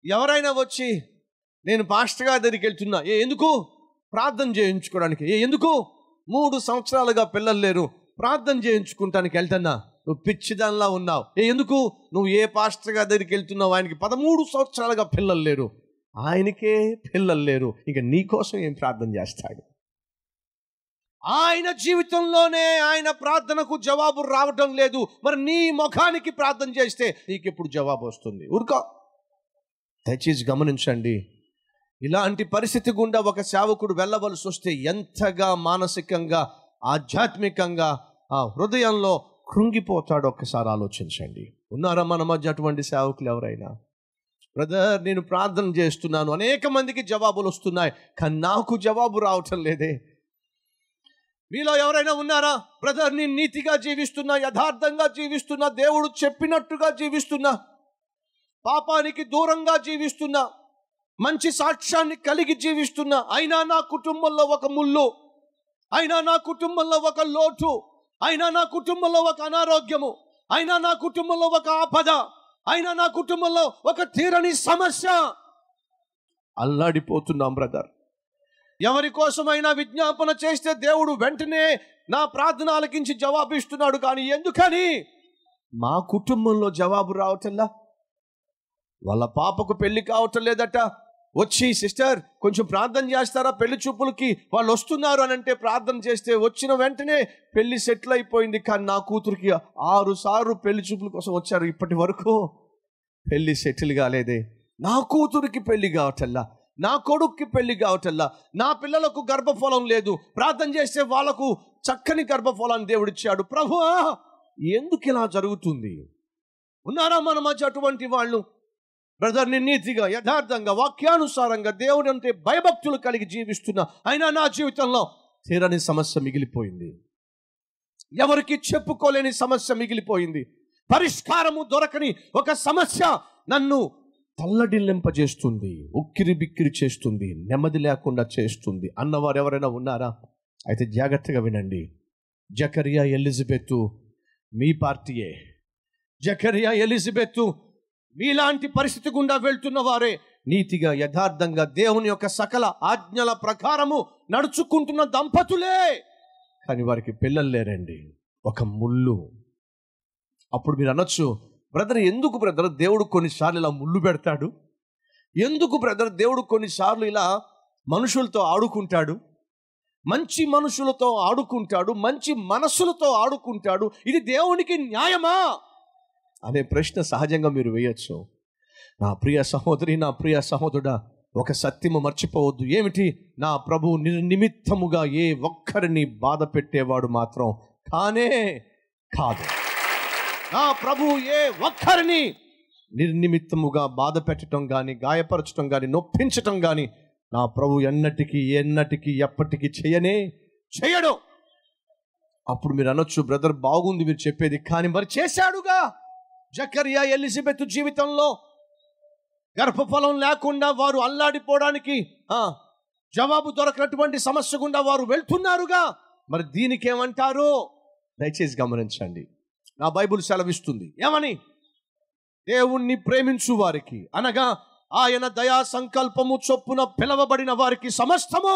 ఎవరైనా వచ్చి నేను పాస్టర్ గారి దగ్గరికి వెళ్తున్నా ఏ ఎందుకు ప్రార్థన చేయించుకోవడానికి ఏ ఎందుకు మూడు సంవత్సరాలుగా పిల్లలు లేరు ప్రార్థన చేయించుకుంటానికి వెళ్తున్నా నువ్వు పిచ్చిదానిలా ఉన్నావు ఏ ఎందుకు నువ్వు ఏ పాస్టర్ గారి దగ్గరికి వెళ్తున్నావు ఆయనకి పదమూడు సంవత్సరాలుగా పిల్లలు లేరు ఆయనకే పిల్లలు లేరు ఇక నీ కోసం ఏం ప్రార్థన చేస్తాడు ఆయన జీవితంలోనే ఆయన ప్రార్థనకు జవాబు రావటం లేదు మరి నీ ముఖానికి ప్రార్థన చేస్తే నీకెప్పుడు జవాబు వస్తుంది ఊరుకో దయచేసి గమనించండి ఇలాంటి పరిస్థితి గుండా ఒక సేవకుడు వెళ్ళవలసి వస్తే ఎంతగా మానసికంగా ఆధ్యాత్మికంగా ఆ హృదయంలో కృంగిపోతాడో ఒక్కసారి ఆలోచించండి ఉన్నారా మన మధ్య అటువంటి సేవకులు ఎవరైనా బ్రదర్ నేను ప్రార్థన చేస్తున్నాను అనేక మందికి జవాబులు వస్తున్నాయి కానీ నాకు జవాబు రావటం లేదే మీలో ఎవరైనా ఉన్నారా బ్రదర్ నేను నీతిగా జీవిస్తున్నా యథార్థంగా జీవిస్తున్నా దేవుడు చెప్పినట్టుగా జీవిస్తున్నా పాపానికి దూరంగా జీవిస్తున్నా మంచి సాక్ష్యాన్ని కలిగి జీవిస్తున్నా అయినా నా కుటుంబంలో ఒక ముళ్ళు అయినా నా కుటుంబంలో ఒక లోటు అయినా నా కుటుంబంలో ఒక అనారోగ్యము అయినా నా కుటుంబంలో ఒక ఆపద అయినా నా కుటుంబంలో ఒక తీరని సమస్య అల్లాడిపోతున్నాం బ్రదర్ ఎవరి కోసమైనా విజ్ఞాపన చేస్తే దేవుడు వెంటనే నా ప్రార్థన ఆలకించి జవాబిస్తున్నాడు కానీ ఎందుకని మా కుటుంబంలో జవాబు రావటంలా వాళ్ళ పాపకు పెళ్లి కావటం లేదట వచ్చి సిస్టర్ కొంచెం ప్రార్థన చేస్తారా పెళ్లి చూపులకి వాళ్ళు వస్తున్నారు అని అంటే ప్రార్థన చేస్తే వచ్చిన వెంటనే పెళ్లి సెటిల్ అయిపోయింది కానీ నా కూతురికి ఆరు సార్లు పెళ్లి చూపుల కోసం వచ్చారు ఇప్పటి వరకు పెళ్లి సెటిల్ కాలేదే నా కూతురికి పెళ్లి కావటల్లా నా కొడుక్కి పెళ్లి కావటల్లా నా పిల్లలకు గర్భఫలం లేదు ప్రార్థన చేస్తే వాళ్ళకు చక్కని గర్భఫలాన్ని దేవుడిచ్చాడు ప్రభువా ఎందుకు ఇలా జరుగుతుంది ఉన్నారా మన మధ్య అటువంటి వాళ్ళు బ్రదర్ని నీతిగా యథార్థంగా వాక్యానుసారంగా దేవుడు అంటే భయభక్తులు కలిగి జీవిస్తున్నా అయినా నా జీవితంలో తీరని సమస్య మిగిలిపోయింది ఎవరికి చెప్పుకోలేని సమస్య మిగిలిపోయింది పరిష్కారము దొరకని ఒక సమస్య నన్ను తల్లడిల్లింపజేస్తుంది ఉక్కిరి బిక్కిరి చేస్తుంది నెమ్మది లేకుండా చేస్తుంది అన్నవారు ఎవరైనా ఉన్నారా అయితే జాగ్రత్తగా వినండి జకరియా ఎలిజబెత్ మీ పార్టీయే జకరియా ఎలిజబెత్ మీలాంటి పరిస్థితి గుండా వెళ్తున్న వారే నీతిగా యథార్థంగా దేవుని యొక్క సకల ఆజ్ఞల ప్రకారము నడుచుకుంటున్న దంపతులే కానీ వారికి పిల్లలు లేరండి ఒక ముళ్ళు అప్పుడు మీరు అనొచ్చు బ్రదర్ ఎందుకు బ్రదర్ దేవుడు కొన్నిసార్లు ఇలా ముళ్ళు పెడతాడు ఎందుకు బ్రదర్ దేవుడు కొన్నిసార్లు ఇలా మనుషులతో ఆడుకుంటాడు మంచి మనుషులతో ఆడుకుంటాడు మంచి మనస్సులతో ఆడుకుంటాడు ఇది దేవునికి న్యాయమా అనే ప్రశ్న సహజంగా మీరు వేయచ్చు నా ప్రియ సహోదరి నా ప్రియ సహోదరుడా ఒక సత్యము మర్చిపోవద్దు ఏమిటి నా ప్రభు నిర్నిమిత్తముగా ఏ ఒక్కరిని బాధ పెట్టేవాడు మాత్రం కానే కాదు నా ప్రభు ఏ ఒక్కరిని నిర్నిమిత్తముగా బాధ పెట్టడం కానీ గాయపరచడం కానీ నొప్పించటం కానీ నా ప్రభు ఎన్నటికి ఎన్నటికి ఎప్పటికి చేయనే చేయడు అప్పుడు మీరు అనొచ్చు బ్రదర్ బాగుంది మీరు చెప్పేది కానీ మరి చేశాడుగా జకరియా ఎలిజబెత్ జీవితంలో గర్భఫలం లేకుండా వారు అల్లాడిపోవడానికి ఆ, జవాబు దొరకనటువంటి సమస్య గుండా వారు వెళ్తున్నారుగా మరి దీనికి ఏమంటారు దయచేసి గమనించండి నా బైబుల్ సెలవిస్తుంది ఏమని దేవుణ్ణి ప్రేమించు వారికి అనగా ఆయన దయా సంకల్పము చొప్పున పిలవబడిన వారికి సమస్తము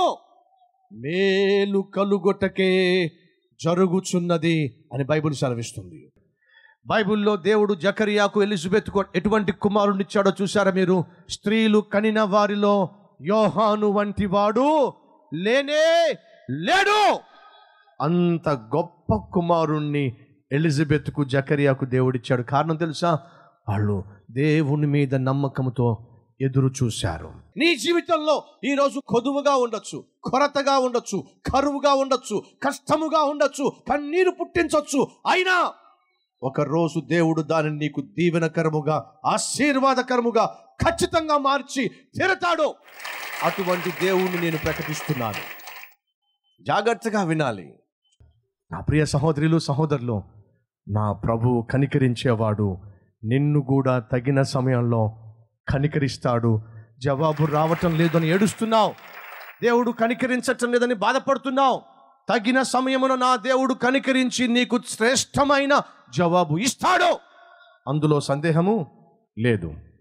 మేలు కలుగొట్టకే జరుగుచున్నది అని బైబిల్ సెలవిస్తుంది బైబిల్లో దేవుడు జకరియాకు ఎలిజబెత్కు ఎటువంటి కుమారుని ఇచ్చాడో చూసారా మీరు స్త్రీలు కనిన వారిలో యోహాను వంటి వాడు లేనే లేడు అంత గొప్ప కుమారుణ్ణి ఎలిజబెత్కు జకరియాకు దేవుడిచ్చాడు కారణం తెలుసా వాళ్ళు దేవుని మీద నమ్మకంతో ఎదురు చూశారు నీ జీవితంలో ఈరోజు కొదువుగా ఉండొచ్చు కొరతగా ఉండొచ్చు కరువుగా ఉండొచ్చు కష్టముగా ఉండొచ్చు కన్నీరు పుట్టించొచ్చు అయినా ఒక రోజు దేవుడు దానిని నీకు దీవెనకరముగా ఆశీర్వాదకరముగా ఖచ్చితంగా మార్చి తీరతాడు అటువంటి దేవుణ్ణి నేను ప్రకటిస్తున్నాను జాగ్రత్తగా వినాలి నా ప్రియ సహోదరులు సహోదరులు నా ప్రభు కనికరించేవాడు నిన్ను కూడా తగిన సమయంలో కనికరిస్తాడు జవాబు రావటం లేదని ఏడుస్తున్నావు దేవుడు కనికరించటం లేదని బాధపడుతున్నావు తగిన సమయమున నా దేవుడు కనికరించి నీకు శ్రేష్టమైన జవాబు ఇస్తాడు అందులో సందేహము లేదు